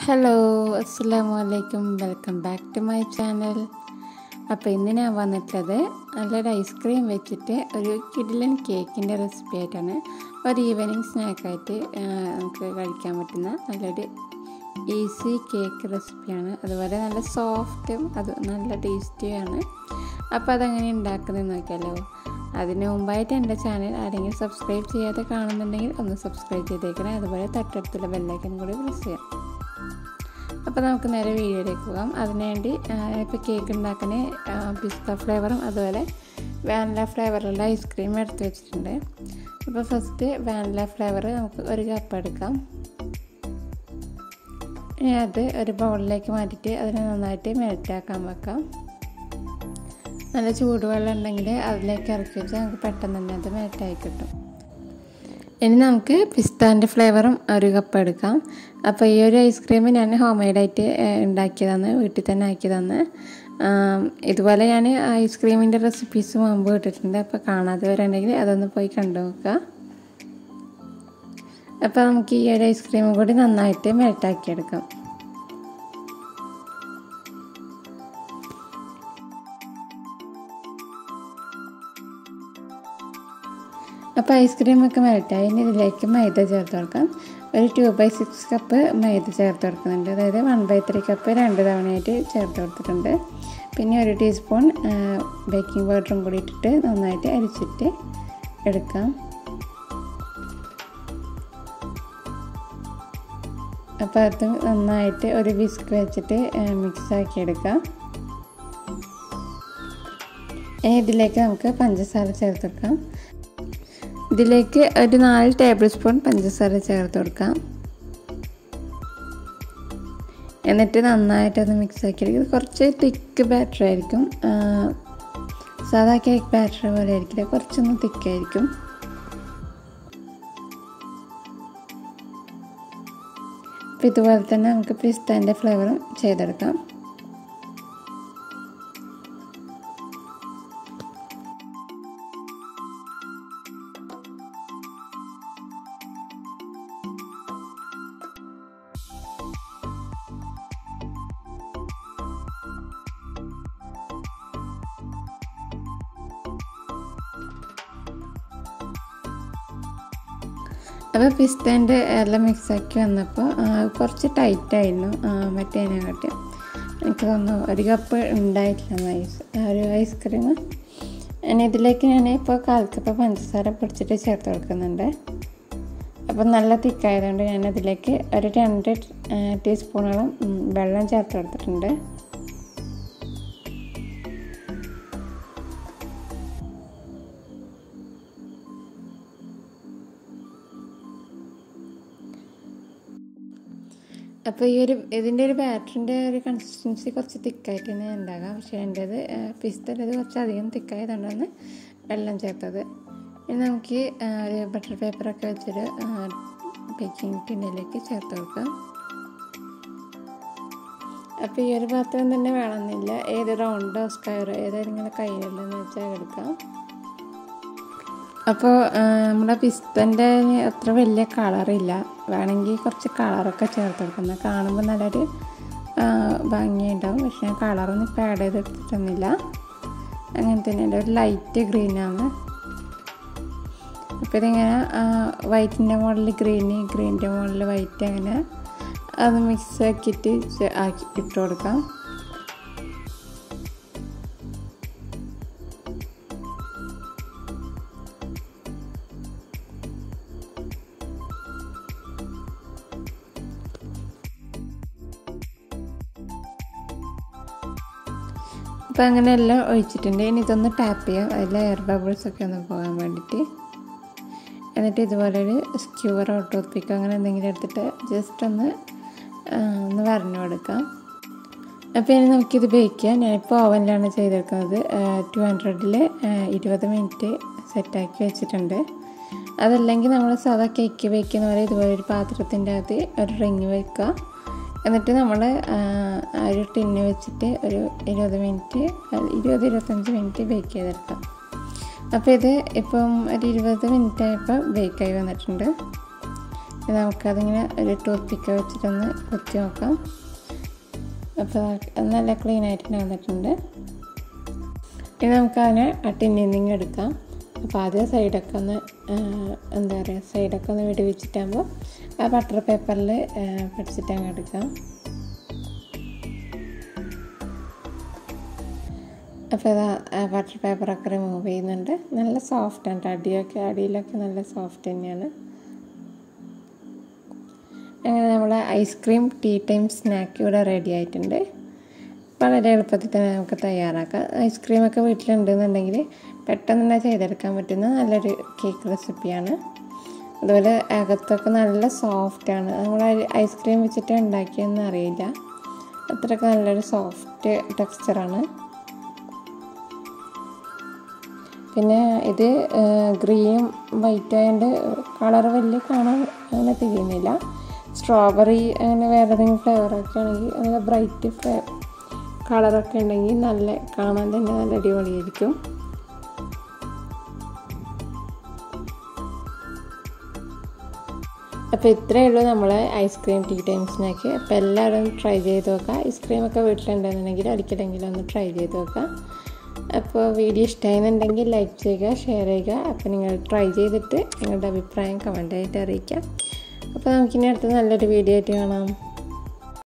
hello അസ്സാം വലൈക്കും welcome back to my channel അപ്പോൾ ഇന്ന് ഞാൻ വന്നിട്ടുള്ളത് നല്ലൊരു ഐസ്ക്രീം വെച്ചിട്ട് ഒരു കിഡിലൻ കേക്കിൻ്റെ റെസിപ്പി ആയിട്ടാണ് ഒരു ഈവനിങ് സ്നാക്കായിട്ട് നമുക്ക് കഴിക്കാൻ പറ്റുന്ന നല്ലൊരു ഈസി കേക്ക് റെസിപ്പിയാണ് അതുപോലെ നല്ല സോഫ്റ്റും അത് നല്ല ടേസ്റ്റിയാണ് അപ്പോൾ അതെങ്ങനെ ഉണ്ടാക്കുന്നത് നോക്കിയാലോ അതിന് മുമ്പായിട്ട് എൻ്റെ ചാനൽ ആരെങ്കിലും സബ്സ്ക്രൈബ് ചെയ്യാതെ കാണുന്നുണ്ടെങ്കിൽ ഒന്ന് സബ്സ്ക്രൈബ് ചെയ്തേക്കണേ അതുപോലെ തൊട്ടടുത്തുള്ള ബെല്ലൈക്കൻ കൂടി പ്രസ് ചെയ്യാം അപ്പോൾ നമുക്ക് നേരെ വീഡിയോയിലേക്ക് പോകാം അതിനുവേണ്ടി ഇപ്പോൾ കേക്ക് ഉണ്ടാക്കാൻ പിസ്ത ഫ്ലേവറും അതുപോലെ വാനില ഫ്ലേവറുള്ള ഐസ്ക്രീം എടുത്ത് വെച്ചിട്ടുണ്ട് അപ്പോൾ ഫസ്റ്റ് വാനില ഫ്ലേവർ നമുക്ക് ഒരു കപ്പ് എടുക്കാം ഇനി അത് ഒരു ബൗളിലേക്ക് മാറ്റിയിട്ട് അതിനെ നന്നായിട്ട് മെൽറ്റാക്കാൻ വെക്കാം നല്ല ചൂടുവെള്ളം ഉണ്ടെങ്കിൽ അതിലേക്ക് ഇറക്കി വെച്ചാൽ നമുക്ക് പെട്ടെന്ന് തന്നെ അത് മെൽറ്റായി കിട്ടും ഇനി നമുക്ക് പിസ്താൻ്റെ ഫ്ലേവറും ഒരു കപ്പ് എടുക്കാം അപ്പോൾ ഈ ഒരു ഐസ്ക്രീം ഞാൻ ഹോം മെയ്ഡായിട്ട് ഉണ്ടാക്കിയതാണ് വീട്ടിൽ തന്നെ ആക്കിയതാണ് ഇതുപോലെ ഞാൻ ഐസ്ക്രീമിൻ്റെ റെസിപ്പീസ് മുമ്പ് ഇട്ടിട്ടുണ്ട് അപ്പോൾ കാണാത്തവരുണ്ടെങ്കിൽ അതൊന്ന് പോയി കണ്ടു നോക്കുക അപ്പോൾ നമുക്ക് ഈ ഒരു ഐസ്ക്രീമും കൂടി നന്നായിട്ട് മെൽറ്റാക്കിയെടുക്കാം അപ്പോൾ ഐസ്ക്രീമൊക്കെ മെൽറ്റായി ഇനി ഇതിലേക്ക് മൈദ ചേർത്ത് കൊടുക്കാം ഒരു two by six cup maida ചേർത്ത് കൊടുക്കുന്നുണ്ട് അതായത് വൺ ബൈ ത്രീ കപ്പ് രണ്ട് തവണയായിട്ട് ചേർത്ത് കൊടുത്തിട്ടുണ്ട് പിന്നെ ഒരു ടീസ്പൂൺ ബേക്കിംഗ് പൗഡറും കൂടി ഇട്ടിട്ട് നന്നായിട്ട് അരിച്ചിട്ട് എടുക്കാം അപ്പോൾ അത് നന്നായിട്ട് ഒരു വിസ്ക് വെച്ചിട്ട് മിക്സ് ആക്കി എടുക്കാം ഇനി ഇതിലേക്ക് നമുക്ക് പഞ്ചസാര ചേർത്ത് കൊടുക്കാം ഇതിലേക്ക് ഒരു നാല് ടേബിൾ സ്പൂൺ പഞ്ചസാര ചേർത്ത് കൊടുക്കാം എന്നിട്ട് നന്നായിട്ടൊന്ന് മിക്സ് ആക്കി എടുക്കും കുറച്ച് തിക്ക് ബാറ്റർ ആയിരിക്കും സാധാ കേക്ക് ബാറ്റർ പോലെ ആയിരിക്കില്ല കുറച്ചൊന്ന് തിക്കായിരിക്കും അപ്പോൾ ഇതുപോലെ തന്നെ നമുക്ക് പിസ്താൻ്റെ ഫ്ലേവറും ചെയ്തെടുക്കാം അപ്പോൾ പിസ്തേൻ്റെ എല്ലാം മിക്സാക്കി വന്നപ്പോൾ കുറച്ച് ടൈറ്റായിരുന്നു മറ്റേതിനെക്കാട്ടി എനിക്ക് തോന്നുന്നു ഒരു കപ്പ് ഉണ്ടായിട്ടില്ല ഐസ് ഒരു ഐസ്ക്രീം ഇനി ഇതിലേക്ക് ഞാൻ ഇപ്പോൾ കാൽ കപ്പ് പഞ്ചസാര പൊടിച്ചിട്ട് ചേർത്ത് കൊടുക്കുന്നുണ്ട് അപ്പോൾ നല്ല തിക്കായതുകൊണ്ട് ഞാൻ അതിലേക്ക് ഒരു രണ്ട് ടീസ്പൂണോളം വെള്ളം ചേർത്ത് കൊടുത്തിട്ടുണ്ട് അപ്പോൾ ഈ ഒരു ഇതിൻ്റെ ഒരു ബാറ്ററിൻ്റെ ഒരു കൺസിസ്റ്റൻസി കുറച്ച് തിക്കായിട്ട് തന്നെ ഉണ്ടാകാം പക്ഷേ എൻ്റേത് പിസ്തലത് കുറച്ച് അധികം തിക്കായതുകൊണ്ടാണ് വെള്ളം ചേർത്തത് ഇനി നമുക്ക് ഒരു ബട്ടർ പേപ്പറൊക്കെ വെച്ചൊരു ബേക്കിംഗ് ടിന്നിലേക്ക് ചേർത്ത് കൊടുക്കാം അപ്പോൾ ഈ ഒരു പാത്രം തന്നെ വേണമെന്നില്ല ഏത് റൗണ്ടോ സ്ക്വയറോ ഏതായാലും നിങ്ങളുടെ കയ്യിലുള്ളതെന്ന് വെച്ചാൽ എടുക്കാം അപ്പോൾ നമ്മുടെ പിസ്തൻ്റെ അത്ര വലിയ കളറില്ല വേണമെങ്കിൽ കുറച്ച് കളറൊക്കെ ചേർത്ത് കൊടുക്കുന്നത് കാണുമ്പോൾ നല്ലൊരു ഭംഗിയുണ്ടാവും പക്ഷെ ഞാൻ കളറൊന്നും ഇപ്പോൾ ആഡ് ചെയ്തെടുത്തിട്ടൊന്നുമില്ല അങ്ങനെ തന്നെ എൻ്റെ ഒരു ലൈറ്റ് ഗ്രീനാണ് അപ്പോൾ ഇതിങ്ങനെ വൈറ്റിൻ്റെ മുകളിൽ ഗ്രീന് ഗ്രീനിൻ്റെ മുകളിൽ വൈറ്റ് അങ്ങനെ അത് മിക്സ് ആക്കിയിട്ട് ആക്കി ഇട്ട് കൊടുക്കാം അപ്പോൾ അങ്ങനെ എല്ലാം ഒഴിച്ചിട്ടുണ്ട് ഇനി ഇതൊന്ന് ടാപ്പ് ചെയ്യാം അതിൽ എയർ ബബിൾസ് ഒക്കെ ഒന്ന് പോകാൻ വേണ്ടിയിട്ട് എന്നിട്ട് ഇതുപോലെ ഒരു സ്ക്യൂവറോ ടൂത്ത് പിക്കോ അങ്ങനെ എന്തെങ്കിലും എടുത്തിട്ട് ജസ്റ്റ് ഒന്ന് ഒന്ന് വരഞ്ഞു കൊടുക്കാം അപ്പോൾ ഇനി നമുക്കിത് ബേക്ക് ചെയ്യാം ഞാനിപ്പോൾ ഓവനിലാണ് ചെയ്തെടുക്കുന്നത് ടു ഹൺഡ്രഡിൽ ഇരുപത് മിനിറ്റ് സെറ്റാക്കി വെച്ചിട്ടുണ്ട് അതല്ലെങ്കിൽ നമ്മൾ സാധാ കേക്ക് ബേക്ക് ചെയ്യുന്ന പോലെ ഇതുപോലെ ഒരു പാത്രത്തിൻ്റെ അകത്ത് ഒരു റിങ് വെക്കുക എന്നിട്ട് നമ്മൾ ഒരു ടിന്ന് വെച്ചിട്ട് ഒരു ഇരുപത് മിനിറ്റ് ഇരുപത് ഇരുപത്തഞ്ച് മിനിറ്റ് ബേക്ക് ചെയ്തെടുക്കാം അപ്പോൾ ഇത് ഇപ്പം ഒരു ഇരുപത് മിനിറ്റ് ആയപ്പോൾ ബേക്കായി വന്നിട്ടുണ്ട് നമുക്കതിങ്ങനെ ഒരു ടൂത്ത് പിക്ക് വെച്ചിട്ടൊന്ന് കുത്തി നോക്കാം അപ്പോൾ നല്ല ക്ലീൻ ആയിട്ട് വന്നിട്ടുണ്ട് ഇനി നമുക്കതിനെ ആ ടിന്നിൽ നിന്ന് എടുക്കാം അപ്പോൾ ആദ്യം സൈഡൊക്കെ ഒന്ന് എന്താ പറയുക സൈഡൊക്കെ ഒന്ന് വെടിവെച്ചിട്ടാകുമ്പോൾ ആ ബട്ടർ പേപ്പറിൽ പഠിച്ചിട്ട് അങ്ങ് എടുക്കാം അപ്പോൾ ഇതാ ബട്ടർ പേപ്പറൊക്കെ റിമൂവ് ചെയ്യുന്നുണ്ട് നല്ല സോഫ്റ്റ് ആണ് അടിയൊക്കെ അടിയിലൊക്കെ നല്ല സോഫ്റ്റ് തന്നെയാണ് അങ്ങനെ നമ്മൾ ഐസ്ക്രീം ടീ ടൈം സ്നാക്ക് ഇവിടെ റെഡി ആയിട്ടുണ്ട് വളരെ എളുപ്പത്തിൽ തന്നെ നമുക്ക് തയ്യാറാക്കാം ഐസ്ക്രീമൊക്കെ വീട്ടിലുണ്ടെന്നുണ്ടെങ്കിൽ പെട്ടെന്ന് തന്നെ ചെയ്തെടുക്കാൻ പറ്റുന്ന നല്ലൊരു കേക്ക് റെസിപ്പിയാണ് അതുപോലെ അകത്തൊക്കെ നല്ല സോഫ്റ്റാണ് നമ്മൾ ഐസ്ക്രീം വെച്ചിട്ട് ഉണ്ടാക്കിയെന്ന് അറിയില്ല അത്രയ്ക്ക് നല്ലൊരു സോഫ്റ്റ് ടെക്സ്ചറാണ് പിന്നെ ഇത് ഗ്രീനും വൈറ്റ് ആയതുകൊണ്ട് കളർ വലിയ കാണാൻ അങ്ങനെ തിരിയുന്നില്ല സ്ട്രോബെറി അങ്ങനെ വേറെ ഏതെങ്കിലും ഫ്ലേവറൊക്കെ ആണെങ്കിൽ നല്ല ബ്രൈറ്റ് ഫ്ലേ കളറൊക്കെ ഉണ്ടെങ്കിൽ നല്ല കാണാൻ തന്നെ നല്ല അടിപൊളിയായിരിക്കും അപ്പോൾ ഇത്രയേ ഉള്ളൂ നമ്മൾ ഐസ്ക്രീം ടീ ടൈം സ്നാക്ക് അപ്പോൾ എല്ലാവരും ട്രൈ ചെയ്ത് നോക്കുക ഐസ്ക്രീമൊക്കെ വീട്ടിലുണ്ടെന്നുണ്ടെങ്കിൽ അടിക്കലെങ്കിലും ഒന്ന് ട്രൈ ചെയ്ത് നോക്കുക അപ്പോൾ വീഡിയോ ഇഷ്ടമായിരുന്നുണ്ടെങ്കിൽ ലൈക്ക് ചെയ്യുക ഷെയർ ചെയ്യുക അപ്പോൾ നിങ്ങൾ ട്രൈ ചെയ്തിട്ട് നിങ്ങളുടെ അഭിപ്രായം കമൻ്റായിട്ട് അറിയിക്കാം അപ്പോൾ നമുക്കിനി അടുത്ത് നല്ലൊരു വീഡിയോ ആയിട്ട് കാണാം